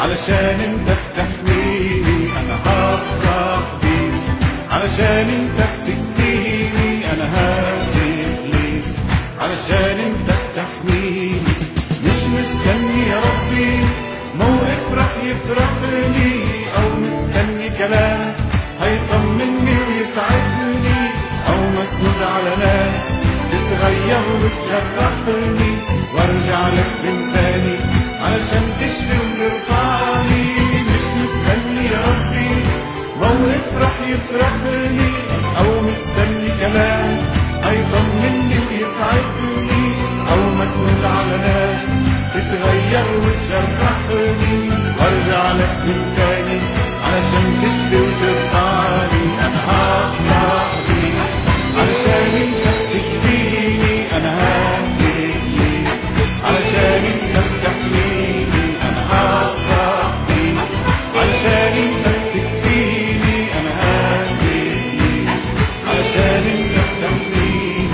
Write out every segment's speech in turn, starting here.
علشان انت بتحميني انا هفرح بيك علشان انت بتكفيني انا ههتف ليك علشان انت بتحميني مش مستني يا ربي موقف رح يفرحني او مستني كلام هيطمني ويسعدني او مسنود على ناس تتغير وتجرحني وارجع لك من تاني علشان تشفي وترفعني مش مستني يا ربي موقف رح يفرحني او مستني كلام هيطمني ويسعدني او مسنود على ناس تتغير وتجرحني وارجع لك من تاني علشان تشفي وترفعني انا هفرح بيك علشان انت بتكفيني انا ههتف ليك علشان انت بتحميني انا هفرح بيك علشان انت بتكفيني انا ههتف ليك علشان انت بتحميني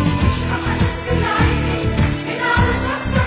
هنزل عيني من على شخصك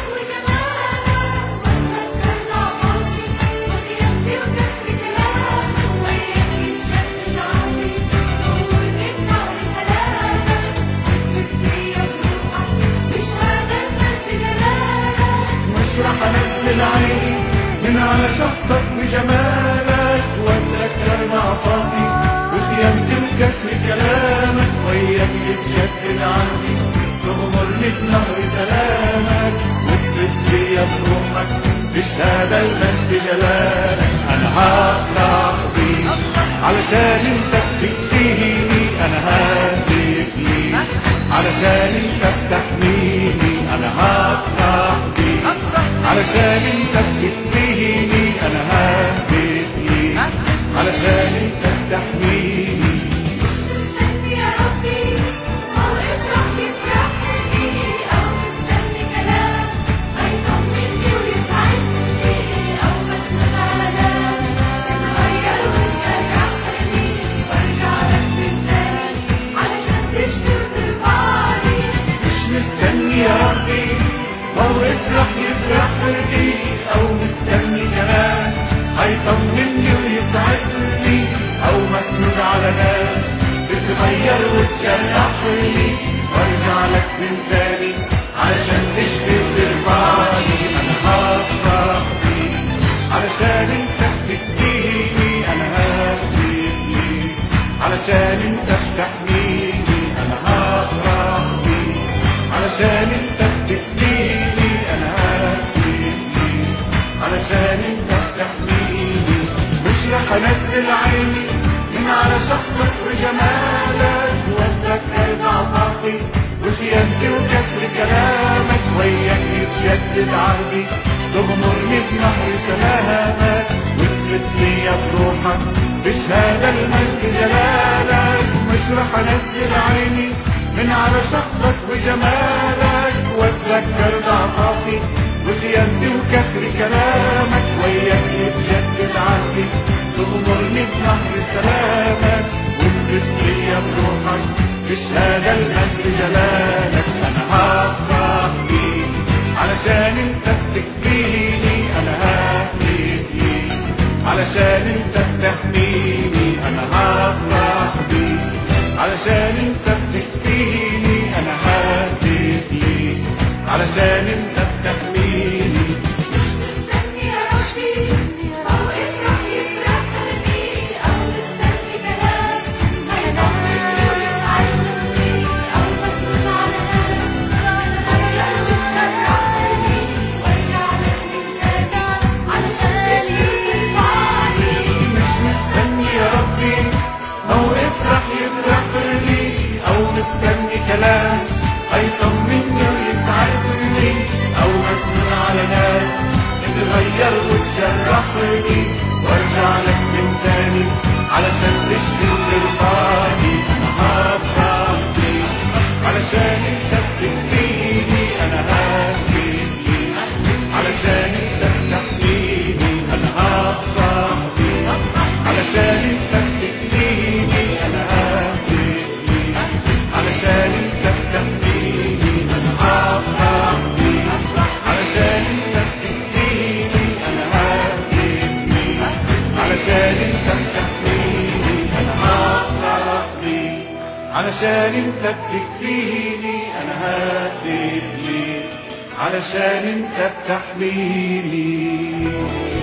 وجمالك واتذكر ضعفاتي وخيانتي وكسر كلامك وياك يتجدد عهدي صورني بنهر سلامك اثبت فيا بروحك بشهادة مجد جلالك مش رح انزل عيني من على شخصك وجمالك واتذكر ضعفاتي وخيانتي وكسر كلامك وياك يتجدد عندي تغمرني بنهر سلامك وتفت ليا بروحك بشهادة المجد جلالك انا هفرح بيك علشان انت بتكفيني انا ههتف ليك علشان انت بتحميني انا هفرح بيك علشان انت بتكفيني انا ههتف ليك علشان انت بتحميني مستني يا ربي موقف رح يفرحني أو مستني كلام هيطمني ويسعدني أو مسنود على ناس تتغير وتجرحني وارجع لك من تاني علشان تشفي وترفعني مش مستني يا ربي موقف رح يفرحني او مستني كلام هيطمني ويسعدني او مسنود على ناس تتغير وتجرحني وارجع لك من تاني علشان تشفي وترفعني انا هفرح بيك علشان انت بتديني انا ههتف ليك علشان انت بتحميني انا هفرح بيك علشان انت بتديني انا ههتف ليك علشان انت بتحميني مش رح انزل عيني من على شخصك وجمالك واتذكر ضعفاتي وخيانتي وكسر كلامك وياك يتجدد عهدي تغمرني بنهر سلامك وتفت ليا بروحك بشهادة المجد جلالك مش رح انزل عيني من على شخصك وجمالك واتذكر ضعفاتي وخيانتي وكسر كلامك وياك يتجدد عهدي تغمرني بنهر سلامك وتفت ليا بروحك بشهادة المجد جلالك انا هفرح بيك علشان انت بتكفيني انا ههتف ليك علشان انت بتحميني انا هفرح بيك علشان انت بتكفيني انا ههتف ليك علشان انت بتحميني مستني يا ربي موقف رح يفرحني أو مستني كلام هيطمني ويسعدني أو مسنود على ناس تتغير وتجرحني وارجع لك من تاني علشان تشفي وترفعني مش مستني يا ربي موقف رح يفرحني او مستني كلام هيطمني ويسعدني او مسنون على ناس تتغير وتجرحني وارجع لك من تاني علشان تشفي وترفعني انا هفرح بيك علشان انت بتكفيني انا ههتف ليك علشان انت بتحميني انا هفرح بيك علشان انت بتكفيني انا ههتف ليك علشان انت بتحميني انا هفرح بيك علشان انت بتكفيني انا ههتف علشان انت بتكفيني انا هاتف ليك علشان انت بتحميني